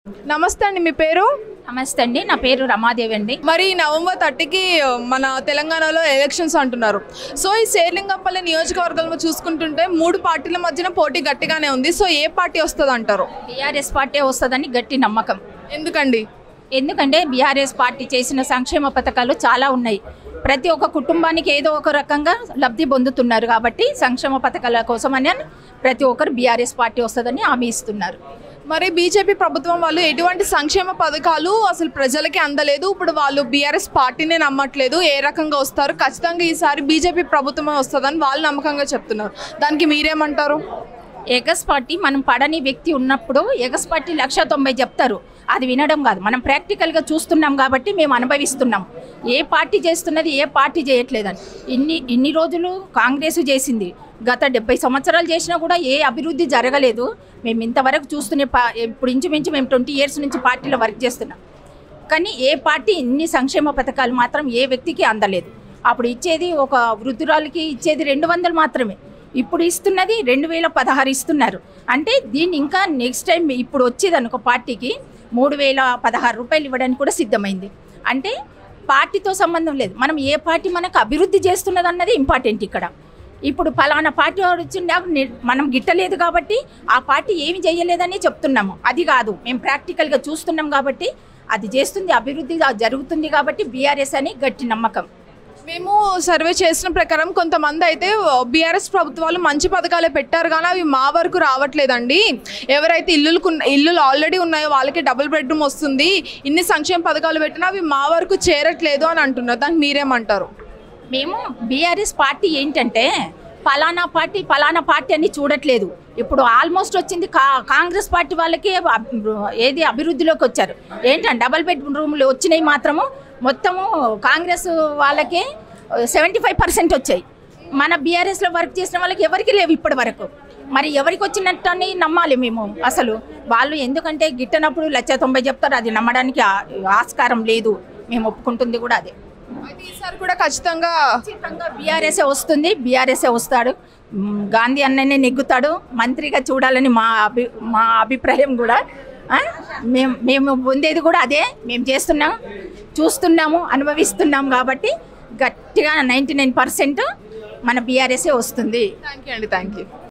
నమస్తే అండి మీ పేరు నమస్తే అండి నా పేరు రమాదేవి అండి మరి నవంబర్ థర్టీకి మన తెలంగాణలో ఎలక్షన్స్ అంటున్నారు సో ఈ శేర్లింగంపల్లి నియోజకవర్గంలో చూసుకుంటుంటే మూడు పార్టీల మధ్యన పోటీ గట్టిగానే ఉంది సో ఏ పార్టీ వస్తుంది అంటారు బీఆర్ఎస్ పార్టీ వస్తుందని గట్టి నమ్మకం ఎందుకండి ఎందుకంటే బీఆర్ఎస్ పార్టీ చేసిన సంక్షేమ పథకాలు చాలా ఉన్నాయి ప్రతి ఒక్క కుటుంబానికి ఏదో ఒక రకంగా లబ్ధి పొందుతున్నారు కాబట్టి సంక్షేమ పథకాల కోసమని ప్రతి ఒక్కరు బీఆర్ఎస్ పార్టీ వస్తుందని హామీ ఇస్తున్నారు మరి బీజేపీ ప్రభుత్వం వాళ్ళు ఎటువంటి సంక్షేమ పథకాలు అసలు ప్రజలకి అందలేదు ఇప్పుడు వాళ్ళు బీఆర్ఎస్ పార్టీనే నమ్మట్లేదు ఏ రకంగా వస్తారు ఖచ్చితంగా ఈసారి బీజేపీ ప్రభుత్వమే వస్తుందని వాళ్ళు నమ్మకంగా చెప్తున్నారు దానికి మీరేమంటారు ఎగస్ పార్టీ మనం పడని వ్యక్తి ఉన్నప్పుడు ఎగస్ పార్టీ లక్ష తొంభై చెప్తారు అది వినడం కాదు మనం ప్రాక్టికల్గా చూస్తున్నాం కాబట్టి మేము అనుభవిస్తున్నాం ఏ పార్టీ చేస్తున్నది ఏ పార్టీ చేయట్లేదని ఇన్ని ఇన్ని రోజులు కాంగ్రెస్ చేసింది గత డెబ్బై సంవత్సరాలు చేసినా కూడా ఏ అభివృద్ధి జరగలేదు మేము ఇంతవరకు చూస్తూనే పా ఇప్పుడు ఇంచుమించు మేము ట్వంటీ ఇయర్స్ నుంచి పార్టీలో వర్క్ చేస్తున్నాం కానీ ఏ పార్టీ ఇన్ని సంక్షేమ పథకాలు మాత్రం ఏ వ్యక్తికి అందలేదు అప్పుడు ఇచ్చేది ఒక వృద్ధురాలకి ఇచ్చేది రెండు వందలు మాత్రమే ఇప్పుడు ఇస్తున్నది రెండు వేల పదహారు ఇస్తున్నారు అంటే దీన్ని ఇంకా నెక్స్ట్ టైం ఇప్పుడు వచ్చేది అనుకో పార్టీకి మూడు వేల పదహారు రూపాయలు ఇవ్వడానికి కూడా సిద్ధమైంది అంటే పార్టీతో సంబంధం లేదు మనం ఏ పార్టీ మనకు అభివృద్ధి చేస్తున్నది అన్నది ఇంపార్టెంట్ ఇక్కడ ఇప్పుడు ఫలానా పార్టీ వాడు వచ్చిండే ని- మనం గిట్టలేదు కాబట్టి ఆ పార్టీ ఏమి చేయలేదని చెప్తున్నాము అది కాదు మేము ప్రాక్టికల్గా చూస్తున్నాం కాబట్టి అది చేస్తుంది అభివృద్ధి జరుగుతుంది కాబట్టి బీఆర్ఎస్ అని గట్టి నమ్మకం మేము సర్వే చేసిన ప్రకారం కొంతమంది అయితే బీఆర్ఎస్ ప్రభుత్వాలు మంచి పథకాలే పెట్టారు కానీ అవి మా వరకు రావట్లేదండి ఎవరైతే ఇల్లులు ఇల్లులు ఆల్రెడీ ఉన్నాయో వాళ్ళకి డబుల్ బెడ్రూమ్ వస్తుంది ఇన్ని సంక్షేమ పథకాలు పెట్టినా అవి మా వరకు చేరట్లేదు అని అంటున్నారు దానికి మీరేమంటారు మేము బీఆర్ఎస్ పార్టీ ఏంటంటే ఫలానా పార్టీ ఫలానా పార్టీ అని చూడట్లేదు ఇప్పుడు ఆల్మోస్ట్ వచ్చింది కా కాంగ్రెస్ పార్టీ వాళ్ళకి అబ్- ఏది అభివృద్ధిలోకి వచ్చారు ఏంటంటే డబల్ బెడ్ రూమ్లు వచ్చినాయి మాత్రము మొత్తము కాంగ్రెస్ వాళ్ళకి సెవెంటీ ఫైవ్ పర్సెంట్ వచ్చాయి మన బీఆర్ఎస్లో వర్క్ చేసిన వాళ్ళకి ఎవరికి లేవు ఇప్పటి వరకు మరి ఎవరికి వచ్చినట్టు అని నమ్మాలి మేము అసలు వాళ్ళు ఎందుకంటే గిట్టనప్పుడు లక్ష తొంభై చెప్తారు అది నమ్మడానికి ఆ- ఆస్కారం లేదు మేము ఒప్పుకుంటుంది కూడా అదే అయితే ఈసారి కూడా ఖచ్చితంగా ఖచ్చితంగా బీఆర్ఎస్ఏ వస్తుంది బీఆర్ఎస్ఏ వస్తాడు మ్, గాంధీ అన్ననే నెగ్గుతాడు మంత్రిగా చూడాలని మా అభి మా అభిప్రాయం కూడా ఆ? మేము మేము పొందేది కూడా అదే మేము చేస్తున్నాం చూస్తున్నాము అనుభవిస్తున్నాం కాబట్టి గట్టిగా నైంటీ నైన్ పర్సెంట్ మన బీఆర్ఎస్ఏ వస్తుంది థ్యాంక్ యూ అండి థ్యాంక్ యూ